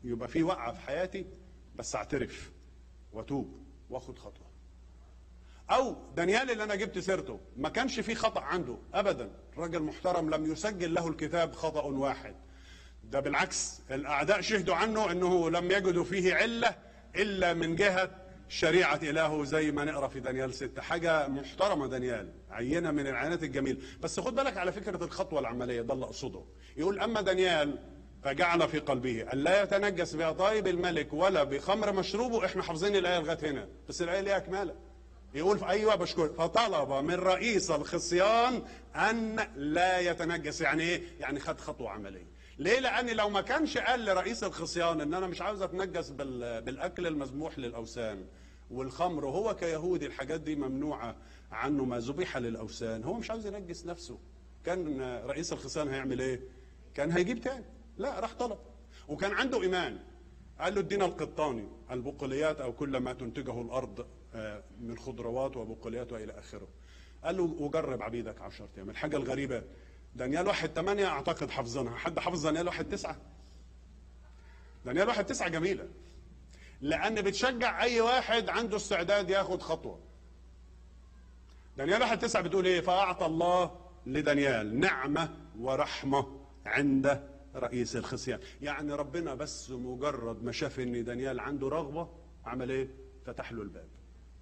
يبقى في وقعه في حياتي بس اعترف واتوب واخد خطوه او دانيال اللي انا جبت سيرته ما كانش في خطا عنده ابدا راجل محترم لم يسجل له الكتاب خطا واحد ده بالعكس الاعداء شهدوا عنه انه لم يجدوا فيه عله الا من جهه شريعة إلهه زي ما نقرا في دانيال ستة حاجة محترمة دانيال عينة من العينات الجميلة بس خد بالك على فكرة الخطوة العملية ده اللي أقصده يقول أما دانيال فجعل في قلبه أن لا يتنجس بأطايب الملك ولا بخمر مشروبه احنا حافظين الآية لغاية هنا بس الآية ليها كمالة يقول ايوه بشكر فطلب من رئيس الخصيان ان لا يتنجس يعني ايه؟ يعني خد خطوه عمليه. ليه؟ لان لو ما كانش قال لرئيس الخصيان ان انا مش عاوز اتنجس بال- بالاكل المذبوح للاوثان والخمر وهو كيهودي الحاجات دي ممنوعه عنه ما ذبح للاوثان هو مش عاوز ينجس نفسه. كان رئيس الخصيان هيعمل ايه؟ كان هيجيب تاني. لا راح طلب وكان عنده ايمان قال له ادينا القطاني البقوليات او كل ما تنتجه الارض آه، من خضروات وبقوليات والى اخره قال له وجرب عبيدك 10 ايام الحاجه الغريبه دانيال واحد ثمانية اعتقد حافظينها حد حافظ دانيال واحد تسعة دانيال واحد تسعة جميلة لأن بتشجع أي واحد عنده استعداد ياخد خطوة دانيال واحد تسعة بتقول إيه فأعطى الله لدانيال نعمة ورحمة عند رئيس الخصيان يعني ربنا بس مجرد ما شاف ان دانيال عنده رغبة عمل ايه فتح له الباب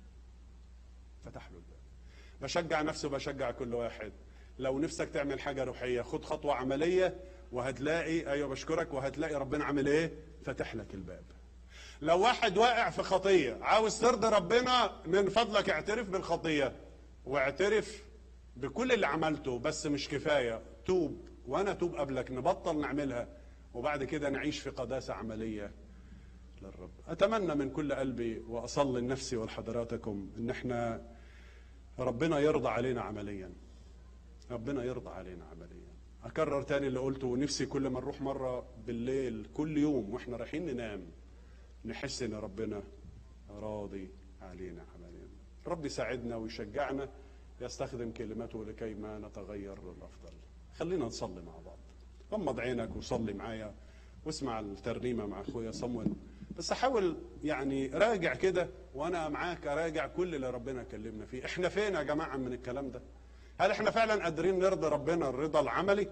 فتح له الباب بشجع نفسي وبشجع كل واحد لو نفسك تعمل حاجة روحية خد خطوة عملية وهتلاقي ايوه بشكرك وهتلاقي ربنا عامل ايه فتح لك الباب لو واحد واقع في خطية عاوز ترضي ربنا من فضلك اعترف بالخطية واعترف بكل اللي عملته بس مش كفاية توب وانا توب قبلك نبطل نعملها وبعد كده نعيش في قداسة عملية للرب اتمنى من كل قلبي واصلي لنفسي ولحضراتكم ان احنا ربنا يرضى علينا عمليا ربنا يرضى علينا عمليا اكرر تاني اللي قلته نفسي كل ما نروح مره بالليل كل يوم واحنا رايحين ننام نحس ان ربنا راضي علينا عمليا رب يساعدنا ويشجعنا يستخدم كلمته لكي ما نتغير للافضل خلينا نصلي مع بعض غمض عينك وصلي معايا واسمع الترنيمه مع اخويا صمويل بس حاول يعني راجع كده وانا معاك اراجع كل اللي ربنا كلمنا فيه احنا فين يا جماعه من الكلام ده هل احنا فعلا قادرين نرضي ربنا الرضا العملي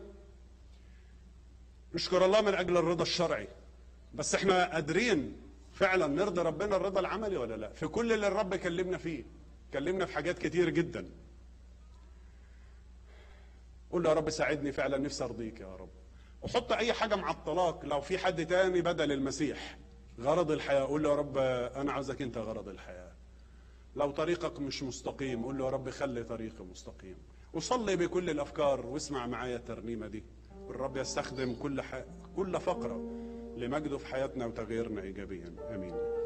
نشكر الله من اجل الرضا الشرعي بس احنا قادرين فعلا نرضي ربنا الرضا العملي ولا لا في كل اللي الرب كلمنا فيه كلمنا في حاجات كتير جدا قول له يا رب ساعدني فعلا نفسي ارضيك يا رب وحط اي حاجه معطلاك لو في حد تاني بدل المسيح غرض الحياه قول له يا رب انا عاوزك انت غرض الحياه لو طريقك مش مستقيم قول له يا رب خلي طريقي مستقيم وصلي بكل الافكار واسمع معايا الترنيمه دي والرب يستخدم كل ح... كل فقره لمجده في حياتنا وتغييرنا ايجابيا امين